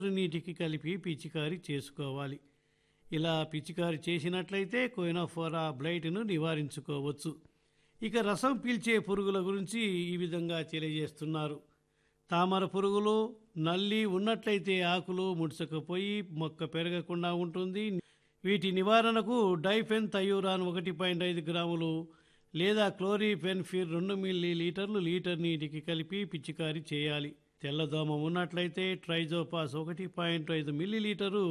నీటికి కలిపి పిచికారీ చేసుకోవాలి ఇలా పిచికారీ చేసినట్లయితే కోయినోఫోరా బ్లైట్ను నివారించుకోవచ్చు ఇక రసం పీల్చే పురుగుల గురించి ఈ విధంగా తెలియజేస్తున్నారు తామర పురుగులు నల్లి ఉన్నట్లయితే ఆకులు ముడుచుకుపోయి మొక్క పెరగకుండా ఉంటుంది వీటి నివారణకు డైఫెన్ థయూరాన్ ఒకటి పాయింట్ ఐదు గ్రాములు లేదా క్లోరిఫెన్ఫిర్ రెండు మిల్లీ లీటర్లు లీటర్ నీటికి కలిపి పిచికారీ చేయాలి తెల్లదోమ ఉన్నట్లయితే ట్రైజోపాస్ ఒకటి పాయింట్ ఐదు మిల్లీ లీటరు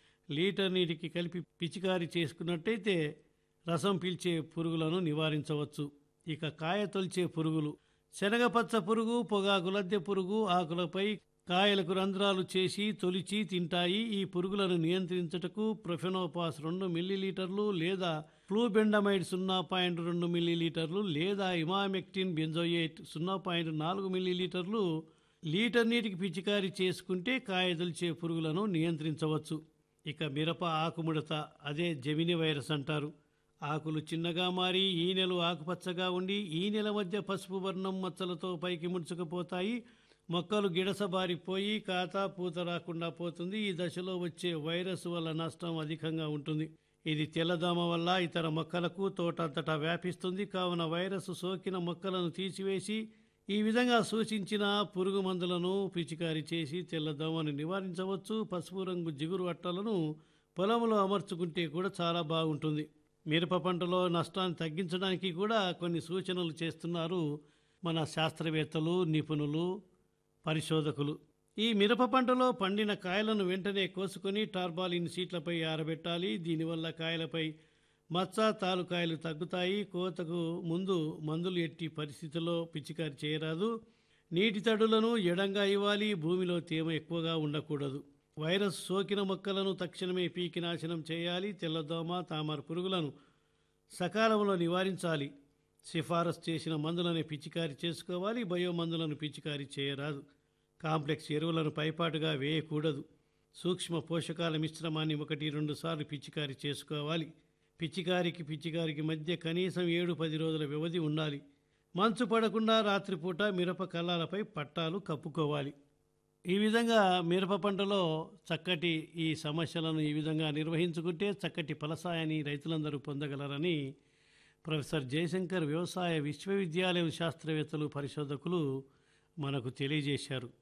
లీటర్ నీటికి కలిపి పిచికారీ చేసుకున్నట్టయితే రసం పీల్చే పురుగులను నివారించవచ్చు ఇక కాయ తొలిచే పురుగులు శనగపచ్చ పురుగు పొగాకు లద్దె పురుగు ఆకులపై కాయలకు రంధ్రాలు చేసి తొలిచి తింటాయి ఈ పురుగులను నియంత్రించుటకు ప్రొఫెనోపాస్ రెండు మిల్లీలీటర్లు లేదా ఫ్లూబెండమైడ్ సున్నా పాయింట్ రెండు మిల్లీలీటర్లు లేదా ఇమామెక్టిన్ బెంజోయేట్ సున్నా పాయింట్ నాలుగు మిల్లీలీటర్లు లీటర్ నీటికి పిచికారీ చేసుకుంటే కాయ తొలిచే పురుగులను నియంత్రించవచ్చు ఇక మిరప ఆకుముడత అదే జమిని వైరస్ అంటారు ఆకులు చిన్నగా మారి ఈనెలు ఆకుపచ్చగా ఉండి ఈ నెల మధ్య పసుపు వర్ణం మచ్చలతో పైకి ముడుచుకుపోతాయి మొక్కలు గిడసబారిపోయి కాత పూత రాకుండా పోతుంది ఈ దశలో వచ్చే వైరస్ వల్ల నష్టం అధికంగా ఉంటుంది ఇది తెల్లదోమ వల్ల ఇతర మొక్కలకు తోటంతటా వ్యాపిస్తుంది కావున వైరస్ సోకిన మొక్కలను తీసివేసి ఈ విధంగా సూచించిన పురుగు మందులను పిచికారీ చేసి తెల్లదోమను నివారించవచ్చు పసుపు రంగు జిగురు అట్టలను పొలంలో అమర్చుకుంటే కూడా చాలా బాగుంటుంది మిరప పంటలో నష్టాన్ని తగ్గించడానికి కూడా కొన్ని సూచనలు చేస్తున్నారు మన శాస్త్రవేత్తలు నిపుణులు పరిశోధకులు ఈ మిరప పంటలో పండిన కాయలను వెంటనే కోసుకొని టార్బాలిన్ సీట్లపై ఆరబెట్టాలి దీనివల్ల కాయలపై మచ్చ తాలుకాయలు తగ్గుతాయి కోతకు ముందు మందులు ఎట్టి పరిస్థితుల్లో పిచికారి చేయరాదు నీటి తడులను ఎడంగా ఇవ్వాలి భూమిలో తేమ ఎక్కువగా ఉండకూడదు వైరస్ సోకిన మొక్కలను తక్షణమే పీకి నాశనం చేయాలి తెల్లదోమ తామర పురుగులను సకాలంలో నివారించాలి సిఫారసు చేసిన మందులను పిచికారి చేసుకోవాలి బయో మందులను పిచికారి చేయరాదు కాంప్లెక్స్ ఎరువులను పైపాటుగా వేయకూడదు సూక్ష్మ పోషకాల మిశ్రమాన్ని ఒకటి రెండు సార్లు పిచికారి చేసుకోవాలి పిచికారికి పిచికారికి మధ్య కనీసం ఏడు పది రోజుల వ్యవధి ఉండాలి మంచు పడకుండా రాత్రిపూట మిరప కల్లాలపై పట్టాలు కప్పుకోవాలి ఈ విధంగా మిరప పంటలో చక్కటి ఈ సమస్యలను ఈ విధంగా నిర్వహించుకుంటే చక్కటి ఫలసాయాన్ని రైతులందరూ పొందగలరని ప్రొఫెసర్ జయశంకర్ వ్యవసాయ విశ్వవిద్యాలయం శాస్త్రవేత్తలు పరిశోధకులు మనకు తెలియజేశారు